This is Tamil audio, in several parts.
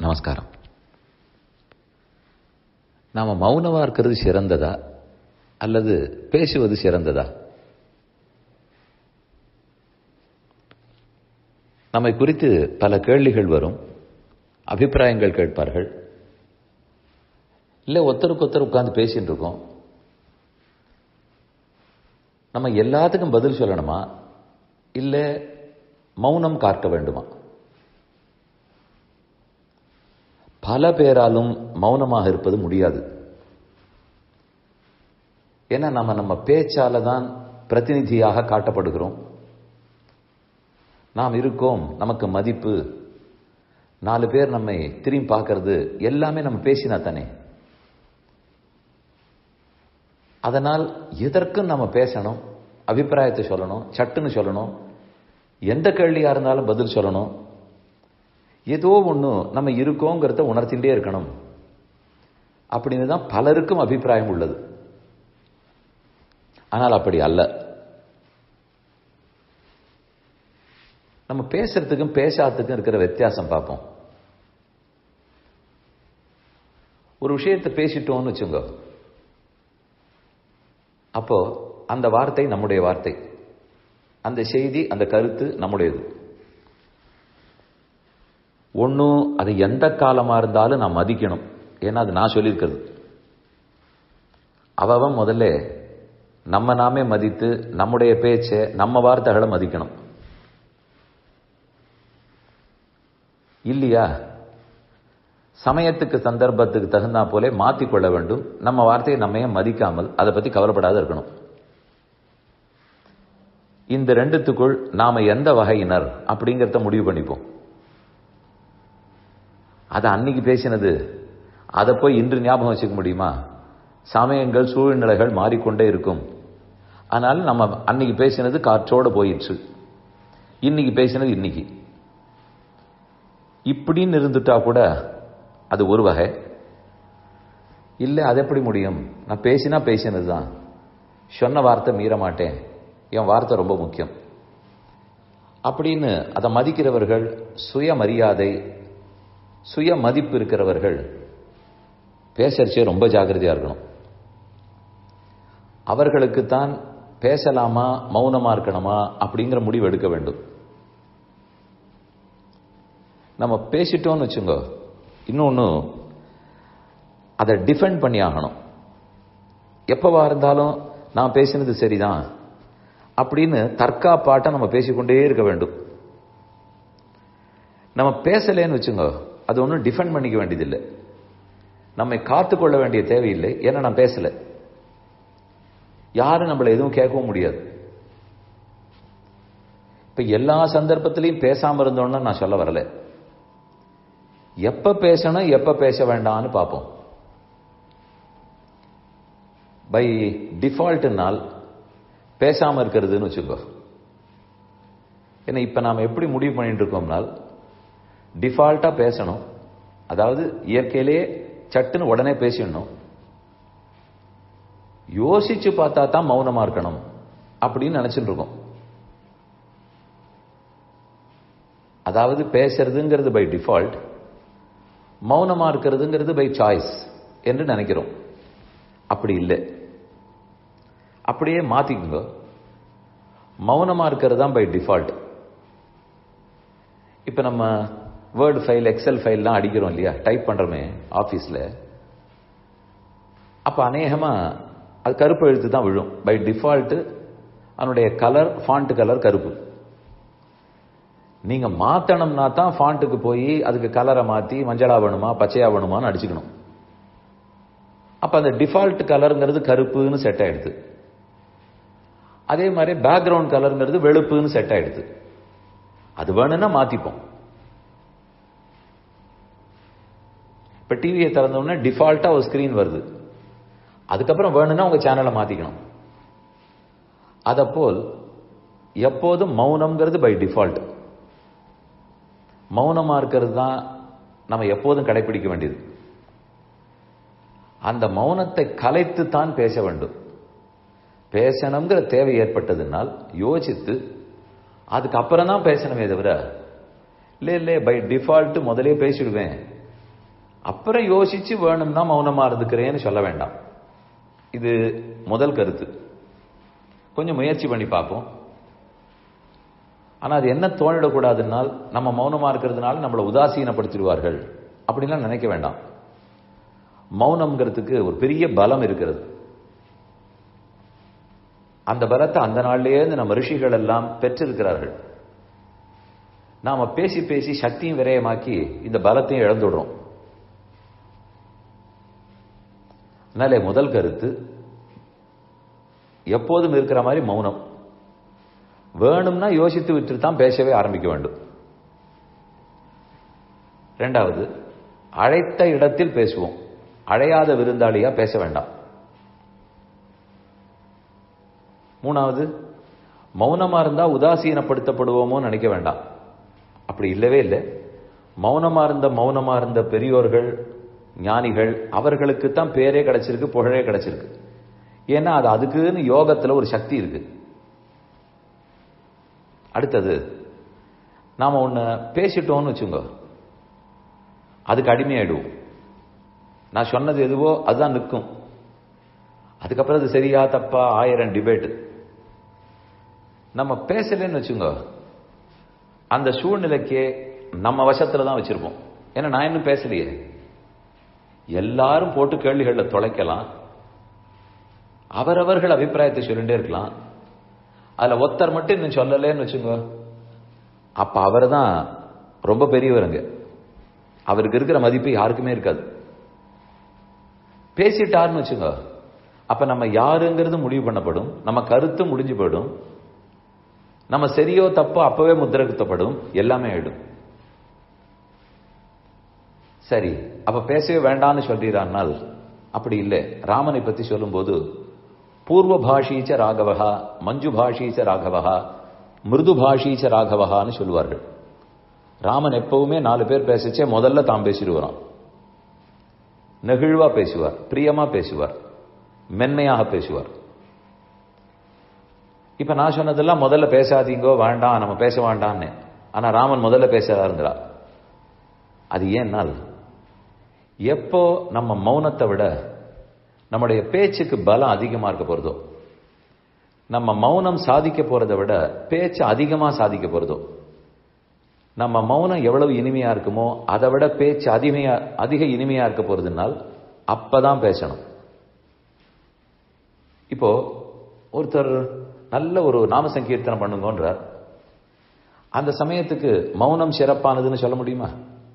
நமஸ்காரம் நாம மௌனமா இருக்கிறது சிறந்ததா அல்லது பேசுவது சிறந்ததா நம்மை குறித்து பல கேள்விகள் வரும் அபிப்பிராயங்கள் கேட்பார்கள் இல்லை ஒருத்தருக்கு ஒருத்தர் உட்கார்ந்து பேசிட்டு இருக்கோம் நம்ம எல்லாத்துக்கும் பதில் சொல்லணுமா இல்லை மௌனம் காக்க வேண்டுமா பல பேராலும் மௌனமாக இருப்பது முடியாது ஏன்னா நம்ம நம்ம பேச்சால தான் பிரதிநிதியாக காட்டப்படுகிறோம் நாம் இருக்கோம் நமக்கு மதிப்பு நாலு பேர் நம்மை திரும்பி பார்க்கறது எல்லாமே நம்ம பேசினா தானே அதனால் எதற்கும் நம்ம பேசணும் அபிப்பிராயத்தை சொல்லணும் சட்டுன்னு சொல்லணும் எந்த கேள்வியா இருந்தாலும் பதில் சொல்லணும் ஏதோ ஒன்று நம்ம இருக்கோங்கிறத உணர்த்தின்றே இருக்கணும் அப்படின்னு தான் பலருக்கும் அபிப்பிராயம் உள்ளது ஆனால் அப்படி அல்ல நம்ம பேசுறதுக்கும் பேசாததுக்கும் இருக்கிற வித்தியாசம் பார்ப்போம் ஒரு விஷயத்தை பேசிட்டோம்னு வச்சுங்க அப்போ அந்த வார்த்தை நம்முடைய வார்த்தை அந்த செய்தி அந்த கருத்து நம்முடையது ஒன்றும் அது எந்த காலமாக இருந்தாலும் நான் மதிக்கணும் ஏன்னா அது நான் சொல்லியிருக்கிறது அவன் முதல்ல நம்ம நாமே மதித்து நம்முடைய பேச்சை நம்ம வார்த்தைகளை மதிக்கணும் இல்லையா சமயத்துக்கு சந்தர்ப்பத்துக்கு தகுந்தா போலே மாற்றிக்கொள்ள வேண்டும் நம்ம வார்த்தையை நம்மையே மதிக்காமல் அதை பற்றி கவலைப்படாத இருக்கணும் இந்த ரெண்டுத்துக்குள் நாம எந்த வகையினர் அப்படிங்கிறத முடிவு பண்ணிப்போம் அதை அன்னைக்கு பேசினது அதை போய் இன்று ஞாபகம் வச்சுக்க முடியுமா சமயங்கள் சூழ்நிலைகள் மாறிக்கொண்டே இருக்கும் ஆனால் நம்ம அன்னைக்கு பேசினது காற்றோடு போயிடுச்சு இன்னைக்கு பேசினது இன்னைக்கு இப்படின்னு இருந்துட்டா கூட அது ஒரு வகை இல்லை அது எப்படி முடியும் நான் பேசினா பேசினது தான் சொன்ன வார்த்தை மீற மாட்டேன் என் வார்த்தை ரொம்ப முக்கியம் அப்படின்னு அதை மதிக்கிறவர்கள் சுயமரியாதை சுய மதிப்பு இருக்கிறவர்கள் பேசறச்சே ரொம்ப ஜாகிரதையா இருக்கணும் அவர்களுக்குத்தான் பேசலாமா மௌனமா இருக்கணுமா அப்படிங்கிற முடிவு எடுக்க வேண்டும் நம்ம பேசிட்டோம்னு வச்சுங்க இன்னொன்று அதை டிஃபெண்ட் பண்ணி ஆகணும் எப்பவா இருந்தாலும் நான் பேசினது சரிதான் அப்படின்னு தற்காப்பாட்டை நம்ம பேசிக்கொண்டே இருக்க வேண்டும் நம்ம பேசலேன்னு வச்சுங்க அது ஒன்றும் டிஃபெண்ட் பண்ணிக்க வேண்டியதில்லை நம்மை காத்துக்கொள்ள வேண்டிய தேவையில்லை ஏன்னா நான் பேசல யாரும் நம்மளை எதுவும் கேட்கவும் முடியாது இப்ப எல்லா சந்தர்ப்பத்திலையும் பேசாம இருந்தோம்னு நான் சொல்ல வரல எப்ப பேசணும் எப்ப பேச வேண்டாம்னு பார்ப்போம் பை டிஃபால்ட்னால் பேசாம இருக்கிறதுன்னு வச்சுக்கோ ஏன்னா இப்ப நாம எப்படி முடிவு பண்ணிட்டு இருக்கோம்னால் டிஃபால்ட்டா பேசணும் அதாவது இயற்கையிலேயே சட்டுன்னு உடனே பேசிடணும் யோசிச்சு பார்த்தா தான் மௌனமா இருக்கணும் அப்படின்னு நினைச்சிட்டு இருக்கோம் அதாவது பேசுறதுங்கிறது பை டிஃபால்ட் மௌனமா இருக்கிறதுங்கிறது பை சாய்ஸ் என்று நினைக்கிறோம் அப்படி இல்லை அப்படியே மாத்திக்குங்க மௌனமா இருக்கிறது தான் பை டிஃபால்ட் இப்ப நம்ம வேர்டு ஃபைல் எக்ஸல் ஃபைல்லாம் அடிக்கிறோம் இல்லையா டைப் பண்றோமே ஆஃபீஸில் அப்போ அநேகமாக அது கருப்பு எழுத்து தான் விழும் பை டிஃபால்ட்டு அதனுடைய கலர் ஃபாண்ட் கலர் கருப்பு நீங்க மாத்தணும்னா தான் ஃபாண்ட்டுக்கு போய் அதுக்கு கலரை மாத்தி மஞ்சளா வேணுமா பச்சையா வேணுமான்னு அடிச்சுக்கணும் அப்ப அந்த டிஃபால்ட் கலருங்கிறது கருப்புன்னு செட் ஆயிடுது அதே மாதிரி பேக்ரவுண்ட் கலருங்கிறது வெளுப்புன்னு செட் ஆயிடுது அது வேணும்னா மாத்திப்போம் இப்ப டிவியை திறந்த உடனே டிஃபால்ட்டா ஒரு ஸ்கிரீன் வருது அதுக்கப்புறம் வேணும்னா உங்க சேனலை மாத்திக்கணும் அதை போல் எப்போதும் மௌனம்ங்கிறது பை டிஃபால்ட் மௌனமா இருக்கிறது தான் நம்ம எப்போதும் கடைபிடிக்க வேண்டியது அந்த மௌனத்தை கலைத்து தான் பேச வேண்டும் பேசணுங்கிற தேவை ஏற்பட்டதுனால் யோசித்து அதுக்கப்புறம் தான் பேசணுமே தவிர இல்லை இல்லை பை டிஃபால்ட் முதலே பேசிடுவேன் அப்புறம் யோசிச்சு வேணும்னா மௌனமா இருந்துக்கிறேன்னு சொல்ல வேண்டாம் இது முதல் கருத்து கொஞ்சம் முயற்சி பண்ணி பார்ப்போம் ஆனா அது என்ன தோணிடக்கூடாதுன்னால் நம்ம மௌனமா இருக்கிறதுனால நம்மளை உதாசீனப்படுத்திடுவார்கள் அப்படின்லாம் நினைக்க வேண்டாம் மௌனம்ங்கிறதுக்கு ஒரு பெரிய பலம் இருக்கிறது அந்த பலத்தை அந்த நாள்லயே நம்ம ரிஷிகள் எல்லாம் பெற்றிருக்கிறார்கள் நாம பேசி பேசி சக்தியும் விரயமாக்கி இந்த பலத்தையும் இழந்துடுறோம் அதனால முதல் கருத்து எப்போதும் இருக்கிற மாதிரி மௌனம் வேணும்னா யோசித்து விட்டு தான் பேசவே ஆரம்பிக்க வேண்டும் ரெண்டாவது அழைத்த இடத்தில் பேசுவோம் அழையாத விருந்தாளியா பேச வேண்டாம் மூணாவது மௌனமா இருந்தா உதாசீனப்படுத்தப்படுவோமோ நினைக்க வேண்டாம் அப்படி இல்லவே இல்லை மௌனமா இருந்த மௌனமா இருந்த பெரியோர்கள் ஞானிகள் அவர்களுக்கு தான் பேரே கிடைச்சிருக்கு புகழே கிடைச்சிருக்கு ஏன்னா அது அதுக்குன்னு யோகத்துல ஒரு சக்தி இருக்கு அடுத்தது நாம ஒன்னு பேசிட்டோம்னு வச்சுங்க அதுக்கு அடிமையாயிடுவோம் நான் சொன்னது எதுவோ அதுதான் நிற்கும் அதுக்கப்புறம் அது சரியா தப்பா ஆயிரம் டிபேட் நம்ம பேசலன்னு வச்சுங்க அந்த சூழ்நிலைக்கே நம்ம வசத்துல தான் வச்சிருப்போம் ஏன்னா நான் இன்னும் பேசலையே எல்லாரும் போட்டு கேள்விகளில் தொலைக்கலாம் அவரவர்கள் அபிப்பிராயத்தை சொல்லிட்டே இருக்கலாம் அதுல ஒருத்தர் மட்டும் இன்னும் சொல்லலேன்னு வச்சுங்க அப்ப அவர் தான் ரொம்ப பெரியவருங்க அவருக்கு இருக்கிற மதிப்பு யாருக்குமே இருக்காது பேசிட்டாருன்னு வச்சுங்க அப்ப நம்ம யாருங்கிறது முடிவு பண்ணப்படும் நம்ம கருத்து முடிஞ்சு போயிடும் நம்ம சரியோ தப்போ அப்பவே முத்திரை குத்தப்படும் எல்லாமே ஆயிடும் சரி அப்ப பேசவே வேண்டாம்னு சொல்றானால் அப்படி இல்லை ராமனை பத்தி சொல்லும்போது பூர்வ பாஷீச்ச ராகவகா மஞ்சு பாஷீச்ச ராகவகா மிருது பாஷீச்ச ராகவகான்னு சொல்லுவார்கள் ராமன் எப்பவுமே நாலு பேர் பேசிச்சே முதல்ல தான் பேசிடுவாராம் நெகிழ்வா பேசுவார் பிரியமா பேசுவார் மென்மையாக பேசுவார் இப்ப நான் சொன்னதெல்லாம் முதல்ல பேசாதீங்கோ வேண்டாம் நம்ம பேச வேண்டாம்னு ஆனா ராமன் முதல்ல பேசுறா இருந்தா அது ஏன்னால் எப்போ நம்ம மௌனத்தை விட நம்முடைய பேச்சுக்கு பலம் அதிகமா இருக்க போறதோ நம்ம மௌனம் சாதிக்க போறதை விட பேச்சு அதிகமா சாதிக்க போறதோ நம்ம மௌனம் எவ்வளவு இனிமையா இருக்குமோ அதை விட பேச்சு அதிகமையா அதிக இனிமையா இருக்க போறதுனால் அப்பதான் பேசணும் இப்போ ஒருத்தர் நல்ல ஒரு நாம சங்கீர்த்தனம் பண்ணுங்கன்றார் அந்த சமயத்துக்கு மௌனம் சிறப்பானதுன்னு சொல்ல முடியுமா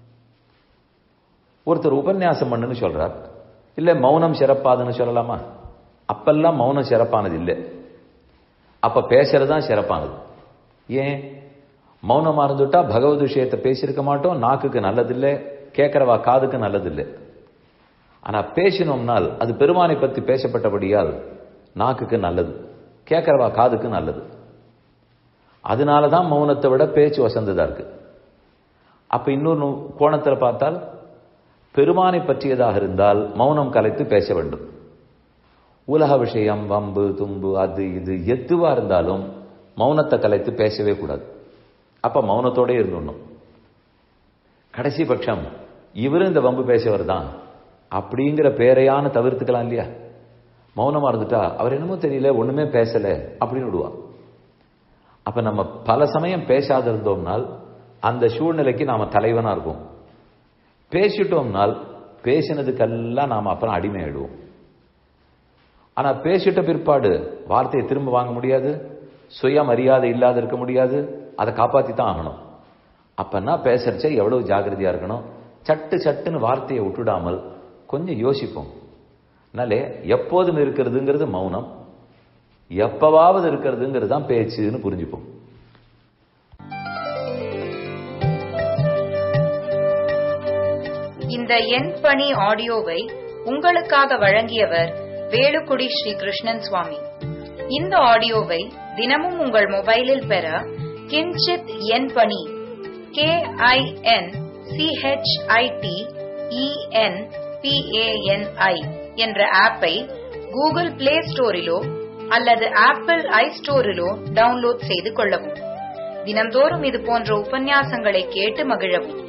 ஒருத்தர் உபன்யாசம் பண்ணுன்னு சொல்றார் இல்ல மௌனம் சிறப்பாதுன்னு சொல்லலாமா அப்பெல்லாம் மௌனம் சிறப்பானது இல்லை அப்ப பேசுறதுதான் சிறப்பானது ஏன் மௌனமா இருந்துட்டா பகவத் விஷயத்தை பேசியிருக்க மாட்டோம் நாக்குக்கு நல்லதில்லை கேட்கிறவா காதுக்கு நல்லதில்லை ஆனா பேசினோம்னால் அது பெருமானை பத்தி பேசப்பட்டபடியால் நாக்குக்கு நல்லது கேட்கிறவா காதுக்கு நல்லது அதனாலதான் மௌனத்தை விட பேச்சு வசந்ததா இருக்கு அப்ப இன்னொரு கோணத்தில் பார்த்தால் பெருமானை பற்றியதாக இருந்தால் மௌனம் கலைத்து பேச வேண்டும் உலக விஷயம் வம்பு தும்பு அது இது எதுவா இருந்தாலும் மௌனத்தை கலைத்து பேசவே கூடாது அப்ப மௌனத்தோட இருந்துடணும் கடைசி பட்சம் இவரும் இந்த வம்பு பேசவர் தான் அப்படிங்கிற பேரையான தவிர்த்துக்கலாம் இல்லையா மௌனமா இருந்துட்டா அவர் என்னமோ தெரியல ஒண்ணுமே பேசல அப்படின்னு விடுவா அப்ப நம்ம பல சமயம் பேசாத இருந்தோம்னால் அந்த சூழ்நிலைக்கு நாம தலைவனா இருப்போம் பேசிட்டோம்னால் பேசினதுக்கெல்லாம் நாம அப்புறம் அடிமையாயிடுவோம் ஆனா பேசிட்ட பிற்பாடு வார்த்தையை திரும்ப வாங்க முடியாது சுய மரியாதை இல்லாத இருக்க முடியாது அதை காப்பாத்தி தான் ஆகணும் அப்பன்னா பேசுறச்ச எவ்வளவு ஜாகிரதையா இருக்கணும் சட்டு சட்டுன்னு வார்த்தையை விட்டுடாமல் கொஞ்சம் யோசிப்போம் அதனாலே எப்போதும் இருக்கிறதுங்கிறது மௌனம் எப்பவாவது இருக்கிறதுங்கிறது தான் பேச்சுன்னு புரிஞ்சுப்போம் இந்த எண் பணி ஆடியோவை உங்களுக்காக வழங்கியவர் வேலுக்குடி ஸ்ரீ கிருஷ்ணன் சுவாமி இந்த ஆடியோவை தினமும் உங்கள் மொபைலில் பெற கிஞ்சித் எண் பணி கே ஐ என் சிஹெச்ஐடி இஎன் பிஏஎன்ஐ என்ற ஆப்பை கூகுள் பிளே ஸ்டோரிலோ அல்லது ஆப்பிள் ஐ ஸ்டோரிலோ டவுன்லோட் செய்து கொள்ளவும் தினந்தோறும் இது போன்ற உபன்யாசங்களை கேட்டு மகிழவும்